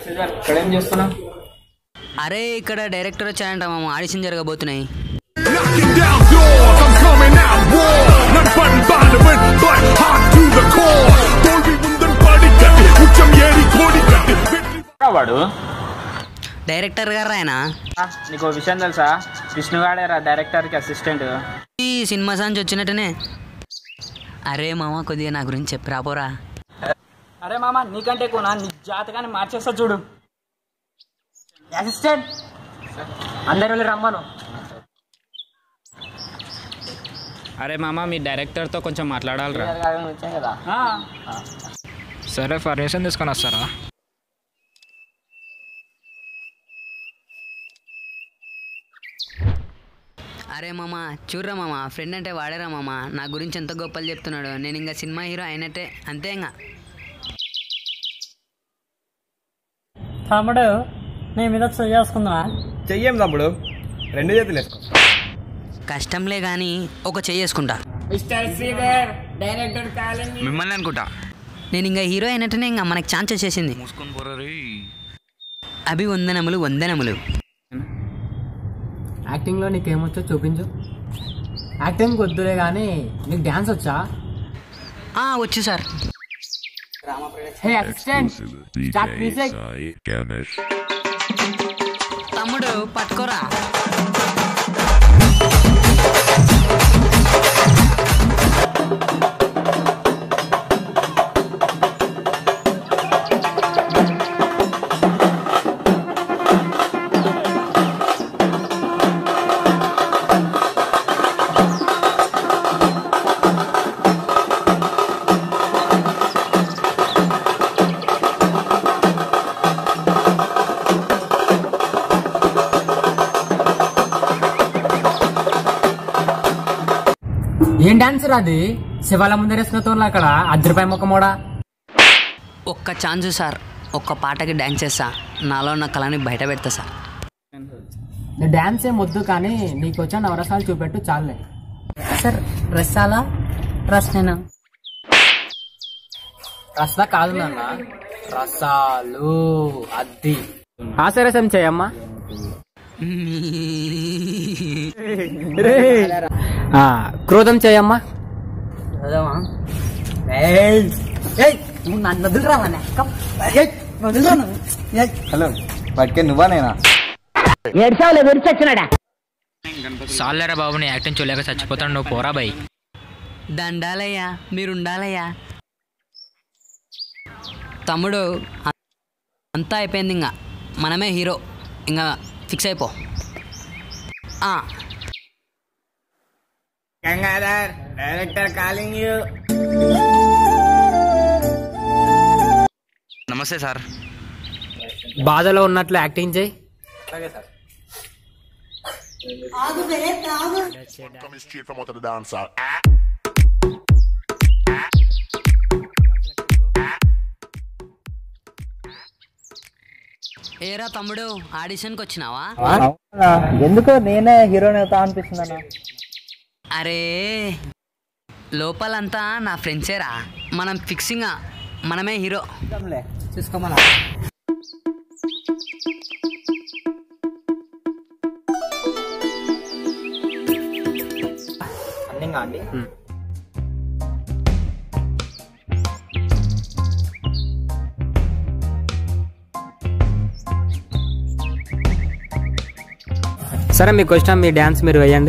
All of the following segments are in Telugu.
శ్రీధర్ ఇక్కడ ఏం చేస్తున్నావు అరే ఇక్కడ డైరెక్టర్ వచ్చాయంట మామ ఆడిషన్ జరగబోతున్నాయి Knocking down doors, I'm coming out war. Not button bottoming, but hot to the core. తోల్వి ముందని పడిగట్టి, ఉచ్చం ఏరి కోడిగట్టి. వెற்றி వాడు డైరెక్టర్ గారు ఆయన ఆ, నీకు ఓ విషయం తెలుసా విష్ణుగాడేరా డైరెక్టర్కి అసిస్టెంట్ ఈ సినిమా సాంచి వచ్చినట్టునే అరే మామ కొద్దిగా నా గురించి చెప్పి రాపోరా అరే మామ నీకంటే ఎక్కువ నా నీ జాతకాన్ని మార్చేస్తా చూడు అసిస్టెంట్ అందరు వెళ్ళి రమ్మను అరే మామ మీ డైరెక్టర్తో కొంచెం మాట్లాడాలిరా వచ్చాం కదా సరే పర్మిషన్ తీసుకొని వస్తారా అరే మామ చూడరా మామ ఫ్రెండ్ అంటే వాడేరా మామ నా గురించి ఎంత గొప్పలు చెప్తున్నాడు నేను ఇంకా సినిమా హీరో అయినట్టే అంతే ఇంకా తమ్ముడు నీ మీద చేసుకుందా చెయ్యం తమ్ముడు రెండు చేతులు వేసుకో కష్టంలే కానీ ఒక చేసుకుంటా మిమ్మల్ని అనుకుంటా నేను ఇంకా హీరో అయినట్టునే ఇంకా మనకి ఛాన్స్ వచ్చేసింది అభి వందనములు వందనములు యాక్టింగ్లో నీకేమొచ్చో చూపించు యాక్టింగ్ వద్దులే కానీ నీకు డ్యాన్స్ వచ్చా ఆ, వచ్చు sir hey assistant start music తమ్ముడు పట్టుకోరా ఏం డాన్స్ అది శివాల ముందరేసుకున్న అక్కడ అద్దరిపై ముఖమోడా ఒక్క ఛాన్స్ సార్ ఒక్క పాటకి డ్యాన్స్ చేస్తా నాలో ఉన్న కళని బయట పెడతా సార్ నీ డాన్స్ ఏం వద్దు కానీ నీకు వచ్చా నవరసాలు చూపెట్టు చాలులే సార్ రసాలా రసనేనా రస కాదు నాన్న రసాలు అద్ది హాస్యరసం చేయమ్మా ఆ, క్రోధం చేయమ్మా హలో పట్టుకే నువ్వా నేనా సాలేరా బాబు నీ యాక్టింగ్ చూడలేక చచ్చిపోతాడు నువ్వు పోరా బై దండాలయ్యా మీరుండాలయ్యా తమ్ముడు అ- అంతా అయిపోయింది ఇంకా మనమే హీరో ఇంకా ఫిక్స్ అయిపో ఆ, గంగాధర్ డైరెక్టర్ కాలింగ్ యూ నమస్తే సార్ బాధలో ఉన్నట్లు యాక్టింగ్ చేయి Coming straight from out of the dance hall. ఏరా తమ్ముడు ఆడిషన్కి వచ్చినావా ఎందుకో నేనే హీరోని అవుతా అనిపిస్తుందన్నా అరే లోపలంతా నా ఫ్రెండ్సేరా మనం ఫిక్సింగ్ మనమే హీరో చూసుకోమలా అన్నింగా అండి సరే మీకు వచ్చిన మీ డ్యాన్స్ మీరు వేయండి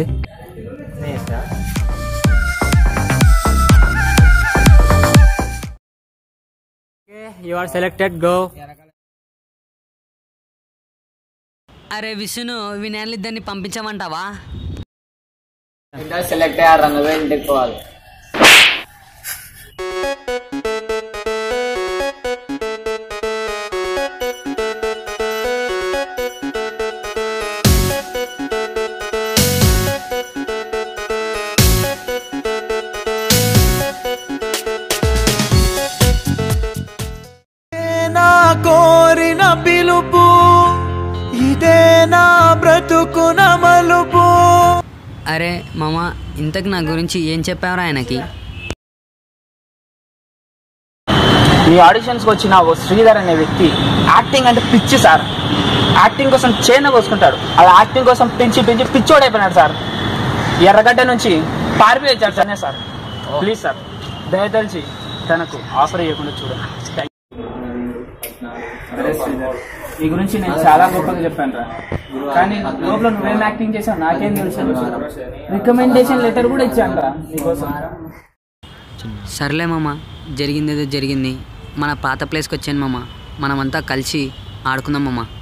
యు ఆర్ సెలెక్టెడ్ గో అరే విష్ణు వినాయలిద్దరిని పంపించమంటావా సెలెక్ట్ అయ్యారు నువ్వే ఇంటికి పోవాలి నా కోరిన పిలుపు ఇదే నా బ్రతుకున మలుపు అరే మామ ఇంతకు నా గురించి ఏం చెప్పావురా ఆయనకి మీ ఆడిషన్స్కి వచ్చిన ఓ శ్రీధర్ అనే వ్యక్తి యాక్టింగ్ అంటే పిచ్చి సార్ యాక్టింగ్ కోసం చేన కోసుకుంటాడు అలా యాక్టింగ్ కోసం పెంచి పెంచి పిచ్చోడైపోయినాడు సార్ ఎర్రగడ్డ నుంచి పారిపోయి వచ్చాడు సార్ సార్ ప్లీజ్ సార్ దయతలిచి తనకు ఆఫర్ ఇవ్వకుండా చూడండి Thank you. ఈ గురించి నేను చాలా గొప్పగా చెప్పాను రా కానీ లోపల నువ్వేం యాక్టింగ్ చేసావు నాకేం తెలుసు రికమెండేషన్ లెటర్ కూడా ఇచ్చాను రా నీకోసం సర్లే మామ జరిగింది ఏదో జరిగింది మన పాత ప్లేస్కి వచ్చాను మామ మనమంతా కలిసి ఆడుకుందాం మామ